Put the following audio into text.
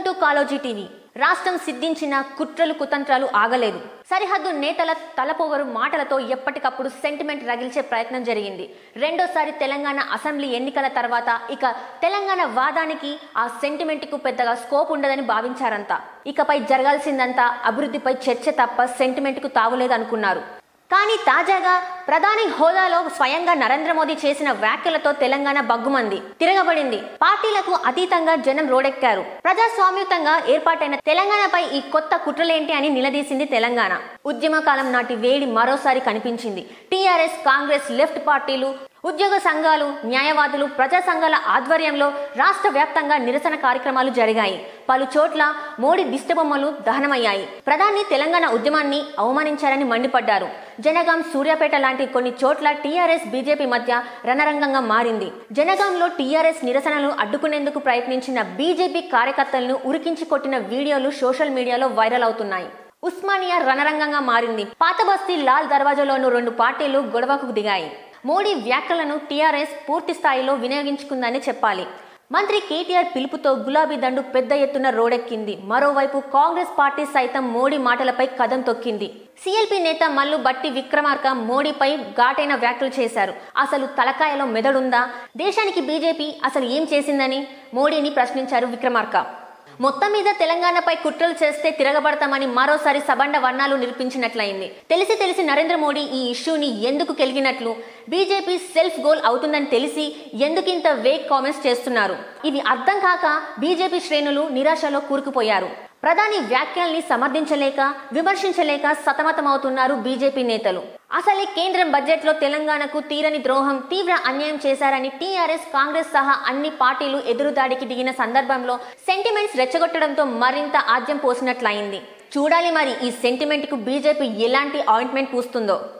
to Kaloji TV రాష్ట్రం సిద్ధించిన కుట్రలు కుతంత్రాలు ఆగలేదు సరిహద్దు నేతల తలపోగరు మాటలతో ఎప్పటికప్పుడు సెంటిమెంట్ రగిల్చే ప్రయత్నం జరిగింది రెండోసారి తెలంగాణ అసెంబ్లీ ఎన్నికల తర్వాత ఇక తెలంగాణ వాదానికి ఆ సెంటిమెంట్కు పెద్దగా స్కోప్ ఉండదని భావించారంతా ఇకపై జరగాల్సిందంతా అభివృద్ధిపై చర్చ తప్ప సెంటిమెంట్కు తావులేదనుకున్నారు కానీ తాజాగా ప్రధాని హోదాలో స్వయంగా నరేంద్ర మోదీ చేసిన వ్యాఖ్యలతో తెలంగాణ బగ్గుమంది తిరగబడింది పార్టీలకు అతీతంగా జనం రోడెక్కారు ప్రజాస్వామ్యుతంగా ఏర్పాటైన తెలంగాణపై ఈ కొత్త కుట్రలేంటి అని నిలదీసింది తెలంగాణ ఉద్యమ కాలం నాటి వేడి మరోసారి కనిపించింది టీఆర్ఎస్ కాంగ్రెస్ లెఫ్ట్ పార్టీలు ఉద్యోగ సంఘాలు న్యాయవాదులు ప్రజా సంఘాల ఆధ్వర్యంలో రాష్ట్ర వ్యాప్తంగా నిరసన కార్యక్రమాలు జరిగాయి పలు చోట్ల మోడీ దిష్టబొమ్మలు దహనమయ్యాయి ప్రధాని తెలంగాణ ఉద్యమాన్ని అవమానించారని మండిపడ్డారు జనగాం సూర్యాపేట లాంటి కొన్ని చోట్ల టీఆర్ఎస్ బీజేపీ మధ్య రణరంగంగా మారింది జనగాంలో టీఆర్ఎస్ నిరసనలు అడ్డుకునేందుకు ప్రయత్నించిన బీజేపీ కార్యకర్తలను ఉరికించి కొట్టిన వీడియోలు సోషల్ మీడియాలో వైరల్ అవుతున్నాయి ఉస్మానియా రణరంగంగా మారింది పాత బస్తీ లాల్ దర్వాజాలోను రెండు పార్టీలు గొడవకు దిగాయి మోడీ వ్యాఖ్యలను టీఆర్ఎస్ పూర్తి స్థాయిలో వినియోగించుకుందని చెప్పాలి మంత్రి కేటీఆర్ పిలుపుతో గులాబీ దండు పెద్ద ఎత్తున రోడెక్కింది మరోవైపు కాంగ్రెస్ పార్టీ సైతం మోడీ మాటలపై కదం తొక్కింది సిఎల్పి నేత మల్లు బట్టి విక్రమార్క మోడీపై ఘాటైన వ్యాఖ్యలు చేశారు అసలు తలకాయలో మెదడుందా దేశానికి బీజేపీ అసలు ఏం చేసిందని మోడీని ప్రశ్నించారు విక్రమార్క మొత్తం మీద తెలంగాణపై కుట్రలు చేస్తే తిరగబడతామని మరోసారి సబండ వర్ణాలు నిరూపించినట్లయింది తెలిసి తెలిసి నరేంద్ర మోడీ ఈ ఇష్యూని ఎందుకు కెలిగినట్లు బీజేపీ సెల్ఫ్ గోల్ అవుతుందని తెలిసి ఎందుకింత వేగ్ కామెంట్స్ చేస్తున్నారు ఇది అర్థం కాక బీజేపీ శ్రేణులు నిరాశలో కూరుకుపోయారు ప్రధాని వ్యాఖ్యల్ని సమర్థించలేక విమర్శించలేక సతమతమవుతున్నారు బీజేపీ నేతలు అసలే కేంద్రం బడ్జెట్లో తెలంగాణకు తీరని ద్రోహం తీవ్ర అన్యాయం చేశారని టీఆర్ఎస్ కాంగ్రెస్ సహా అన్ని పార్టీలు ఎదురుదాడికి దిగిన సందర్భంలో సెంటిమెంట్స్ రెచ్చగొట్టడంతో మరింత ఆద్యం పోసినట్లయింది చూడాలి మరి ఈ సెంటిమెంట్ కు బీజేపీ ఎలాంటి ఆయింట్మెంట్ పూస్తుందో